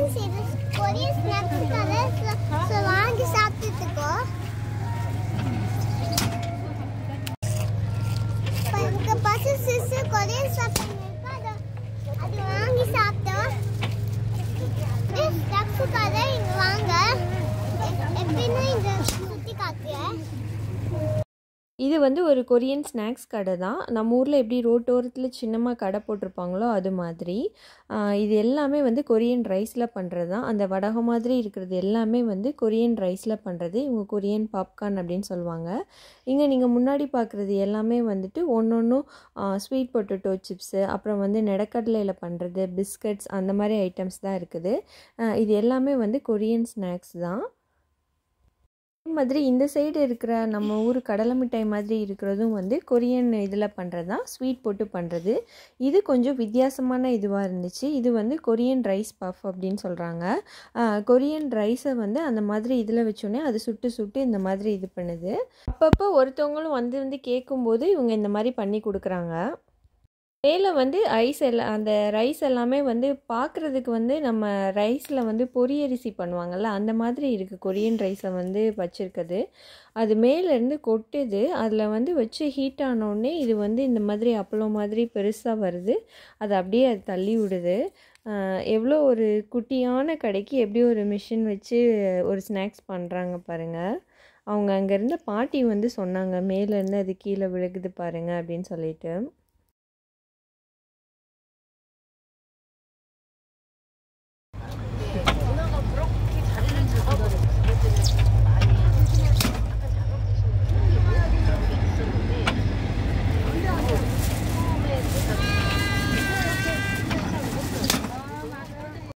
friends இது Korean snacks கடை so வாங்கி சாப்பிட்டுக்கோ இப்போ எனக்கு பசு சிசு கொரியன் சாப்பிட்டு அது அது வாங்கி சாப்பிட்டோம் இது ஸ்நாக்ஸ் கடை இங்கே வாங்க எப்- எப்பயுமே இங்கே சுற்றி காட்டுறேன் இது வந்து ஒரு கொரியன் ஸ்நாக்ஸ் கடை தான் நம்ம ஊரில் எப்படி ரோட்டோரத்தில் சின்னமாக கடை போட்டிருப்பாங்களோ அது மாதிரி ஆஹ் இது எல்லாமே வந்து கொரியன் ரைஸில் பண்ணுறது தான் அந்த வடகம் மாதிரி இருக்கிறது எல்லாமே வந்து கொரியன் ரைஸில் பண்ணுறது இவங்க கொரியன் பாப்கார்ன் அப்படின்னு சொல்லுவாங்க இங்கே நீங்கள் முன்னாடி பார்க்குறது எல்லாமே வந்துட்டு ஒன்று ஒன்றும் ஸ்வீட் பொட்டேட்டோ சிப்ஸு அப்புறம் வந்து நெடக்கடலையில் பண்ணுறது பிஸ்கட்ஸ் அந்த மாதிரி ஐட்டம்ஸ் தான் இருக்குது ஆஹ் இது எல்லாமே வந்து கொரியன் ஸ்நாக்ஸ் தான் அதே மாதிரி இந்த சைடு இருக்கிற நம்ம ஊர் கடலை மிட்டாய் மாதிரி இருக்கிறதும் வந்து கொரியன் இதில் பண்ணுறது தான் ஸ்வீட் போட்டு பண்ணுறது இது கொஞ்சம் வித்தியாசமான இதுவாக இருந்துச்சு இது வந்து கொரியன் ரைஸ் பஃப் அப்படின்னு சொல்கிறாங்க கொரியன் ரைஸை வந்து அந்த மாதிரி இதில் வச்சோடனே அது சுட்டு சுட்டு இந்த மாதிரி இது பண்ணுது அப்பப்போ ஒருத்தவங்களும் வந்து வந்து கேட்கும்போது இவங்க இந்த மாதிரி பண்ணி கொடுக்குறாங்க மேலே வந்து ஐஸ் எல்லாம் அந்த ரைஸ் எல்லாமே வந்து பார்க்குறதுக்கு வந்து நம்ம ரைஸில் வந்து பொரியரிசி பண்ணுவாங்கள்ல அந்த மாதிரி இருக்குது கொரியன் ரைஸை வந்து வச்சுருக்குது அது மேலேருந்து கொட்டுது அதில் வந்து வச்சு ஹீட் ஆனோடனே இது வந்து இந்த மாதிரி அப்பளம் மாதிரி பெருசாக வருது அது அப்படியே அது தள்ளி விடுது ஆஹ் எவ்வளோ ஒரு குட்டியான கடைக்கு எப்படி ஒரு மிஷின் வச்சு ஒரு ஸ்நாக்ஸ் பண்ணுறாங்க பாருங்கள் அவங்க அங்கே இருந்த பாட்டி வந்து சொன்னாங்க மேலேருந்து அது கீழே விழுகுது பாருங்க அப்படின்னு சொல்லிட்டு